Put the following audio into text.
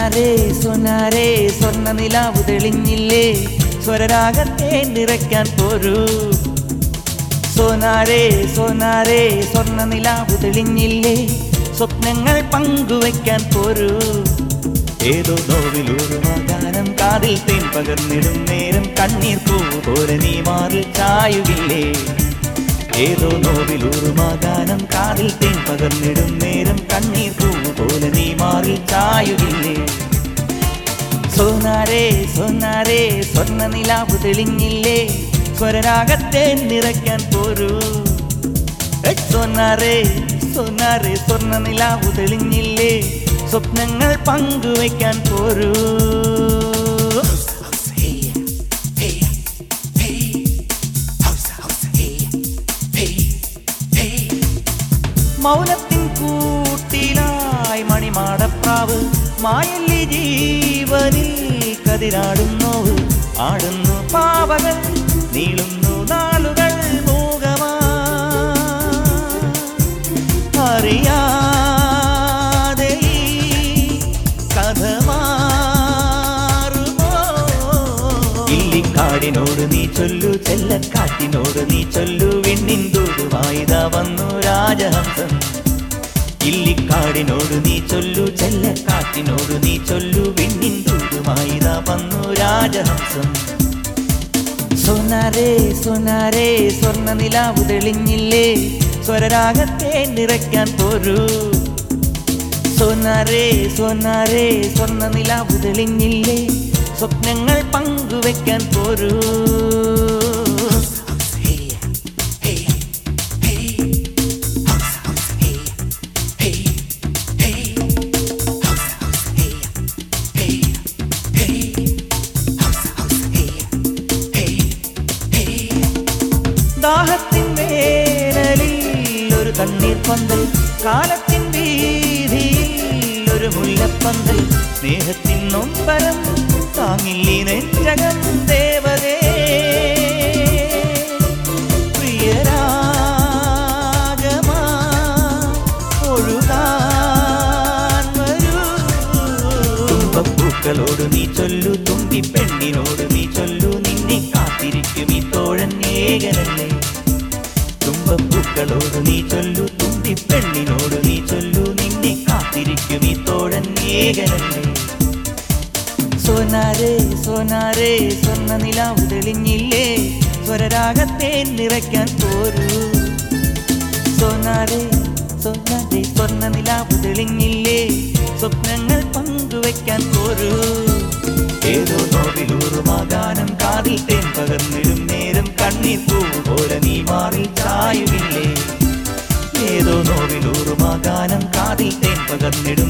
സൊനാരേ സൊനാരേ സ്വർണ്ണ നിലാവ് തെളിഞ്ഞില്ലേ സ്വരരാഗത്തെ നിറയ്ക്കാൻ പോരൂ സോനാരേ സോനാരേ സ്വർണ്ണ നിലാവ് തെളിഞ്ഞില്ലേ സ്വപ്നങ്ങൾ പങ്കുവയ്ക്കാൻ പോരൂ ഏതോ നോവിലൂറുമാകാനം കാതിൽ തേൻ പകർന്നിടും നേരം കണ്ണീർ പൂവ് പോലെ നീ മാറിൽ ചായുകില്ലേ ഏതോ നോവിലൂറുമാകാനം കാതിൽ തേൻ പകർന്നിടും നേരം കണ്ണീർ പൂവ് പോലെ നീ മാറിൽ ചായുകില്ലേ സോനാരേ സോനാരേ സ്വർണ്ണ നിലാവ് തെളിഞ്ഞില്ലേ സ്വരരാഗത്തെ നിറയ്ക്കാൻ പോരൂ ഏ, സോനാരേ സോനാരേ സ്വർണ്ണ നിലാവ് തെളിഞ്ഞില്ലേ സ്വപ്നങ്ങൾ പങ്കുവയ്ക്കാൻ പോരൂ മൗനത്തിൻ കൂട്ടിലായി മണിമാടപ്രാവ് മായല്ലി ജീവനിൽ കതിരാടുന്നോവ് ആടുന്നു പാവകൾ നീളുന്നു നാളുകൾ മൂകമാ അറിയാതെ ഈ കഥ മാറുമോ ഇല്ലിക്കാടിനോട് നീ ചൊല്ലു ചെല്ലക്കാട്ടിനോട് നീ ചൊല്ലു വിണ്ണിൻ ദൂതുമായിത വന്നു രാജഹംസം ഇല്ലിക്കാടിനോട് നീ ചൊല്ലു ചെല്ലക്കാട്ടിനോട് നീ ചൊല്ലു വിണ്ണിൻ ദൂതുമായിത വന്നു രാജഹംസം സോനാരേ സോനാരേ സ്വർണ്ണ നിലാവ് തെളിഞ്ഞില്ലേ സ്വരരാഗത്തെ നിറയ്ക്കാൻ പോരൂ സോനാരേ സോനാരേ സ്വർണ്ണ നിലാവ് തെളിഞ്ഞില്ലേ സ്വപ്നങ്ങൾ പങ്കുവെക്കാൻ പോരൂ ദാഹത്തിൻ വേനലിൽ ഒരു തണ്ണീർ പന്തൽ കാലത്തിൻ വീതിയിൽ ഒരു മുല്ലപ്പന്തൽ സ്നേഹത്തിൻ നൊമ്പരം താങ്ങില്ലി നെഞ്ചകം ദേവതേ പ്രിയരാഗമാ ഒഴുകാൻ വരൂ തുമ്പപ്പൂക്കളോട് നീ ചൊല്ലു തുമ്പി പെണ്ണിനോട് നീ ചൊല്ലു നിന്നെ കാത്തിരിക്കും ഈ തോഴൻ ഏകനല്ലേ തുമ്പപ്പൂക്കളോട് നീ ചൊല്ലു തുമ്പി പെണ്ണിനോട് നീ ചൊല്ലു നിന്നെ കാത്തിരിക്കും ഈ തോഴൻ ഏകനല്ലേ സോനാരേ സോനാരേ സ്വർണ്ണ നിലാവ് തെളിഞ്ഞില്ലേ സ്വരരാഗത്തെ നിറയ്ക്കാൻ പോരൂ സോനാരേ സോനാരേ സ്വർണ്ണ നിലാവ് തെളിഞ്ഞില്ലേ സ്വപ്നങ്ങൾ പങ്കുവെക്കാൻ പോരൂ ഏതോ നോവിലൂറുമാകാനം കാതിൽ തേൻ പകർന്നിടും നേരം കണ്ണീർ പൂവ് പോലെ നീ മാറി ചായുകില്ലേ ഏതോ നോവിലൂറുമാകാനം കാതിൽ തേൻ പകർന്നിടും